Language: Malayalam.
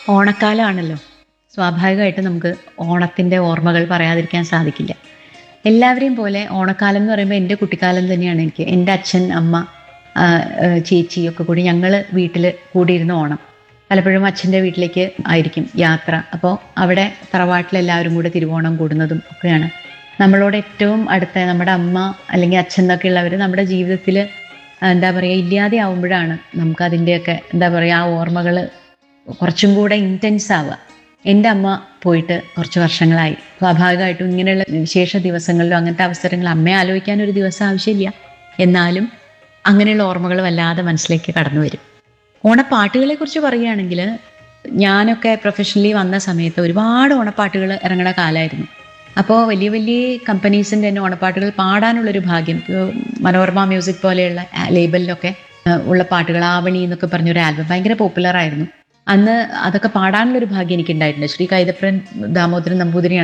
ഓണക്കാലമാണല്ലോ സ്വാഭാവികമായിട്ടും നമുക്ക് ഓണത്തിൻ്റെ ഓർമ്മകൾ പറയാതിരിക്കാൻ സാധിക്കില്ല എല്ലാവരെയും പോലെ ഓണക്കാലം എന്ന് പറയുമ്പോൾ എൻ്റെ കുട്ടിക്കാലം തന്നെയാണ് എനിക്ക് എൻ്റെ അച്ഛൻ അമ്മ ആ, ആ, ചേച്ചി ഒക്കെ കൂടി ഞങ്ങൾ വീട്ടിൽ കൂടിയിരുന്ന ഓണം പലപ്പോഴും അച്ഛൻ്റെ വീട്ടിലേക്ക് ആയിരിക്കും യാത്ര അപ്പോൾ അവിടെ തറവാട്ടിലെല്ലാവരും കൂടെ തിരുവോണം കൂടുന്നതും ഒക്കെയാണ് നമ്മളോട് ഏറ്റവും അടുത്ത നമ്മുടെ അമ്മ അല്ലെങ്കിൽ അച്ഛൻ എന്നൊക്കെ ഉള്ളവർ നമ്മുടെ ജീവിതത്തിൽ എന്താ പറയുക ഇല്ലാതെ ആവുമ്പോഴാണ് നമുക്ക് അതിൻ്റെയൊക്കെ എന്താ പറയുക ആ ഓർമ്മകൾ കുറച്ചും കൂടെ ഇൻറ്റൻസ് ആവുക എൻ്റെ അമ്മ പോയിട്ട് കുറച്ച് വർഷങ്ങളായി സ്വാഭാവികമായിട്ടും ഇങ്ങനെയുള്ള വിശേഷ ദിവസങ്ങളിലും അങ്ങനത്തെ അവസരങ്ങൾ അമ്മയെ ആലോചിക്കാൻ ഒരു ദിവസം ആവശ്യമില്ല എന്നാലും അങ്ങനെയുള്ള ഓർമ്മകൾ വല്ലാതെ മനസ്സിലേക്ക് കടന്നു വരും ഓണപ്പാട്ടുകളെ കുറിച്ച് പറയുകയാണെങ്കിൽ ഞാനൊക്കെ പ്രൊഫഷണലി വന്ന സമയത്ത് ഒരുപാട് ഓണപ്പാട്ടുകൾ ഇറങ്ങണ കാലമായിരുന്നു അപ്പോൾ വലിയ വലിയ കമ്പനീസിൻ്റെ തന്നെ ഓണപ്പാട്ടുകൾ പാടാനുള്ളൊരു ഭാഗ്യം ഇപ്പോൾ മനോരമ മ്യൂസിക് പോലെയുള്ള ലേബലിലൊക്കെ ആ, ഉള്ള പാട്ടുകൾ ആവണി എന്നൊക്കെ പറഞ്ഞൊരു ആൽബം ഭയങ്കര പോപ്പുലർ ആയിരുന്നു അന്ന് അതൊക്കെ പാടാനുള്ളൊരു ഭാഗ്യം എനിക്കുണ്ടായിട്ടുണ്ട് ശ്രീ കൈതപ്രൻ ദാമോദരൻ നമ്പൂതിരിയാണ്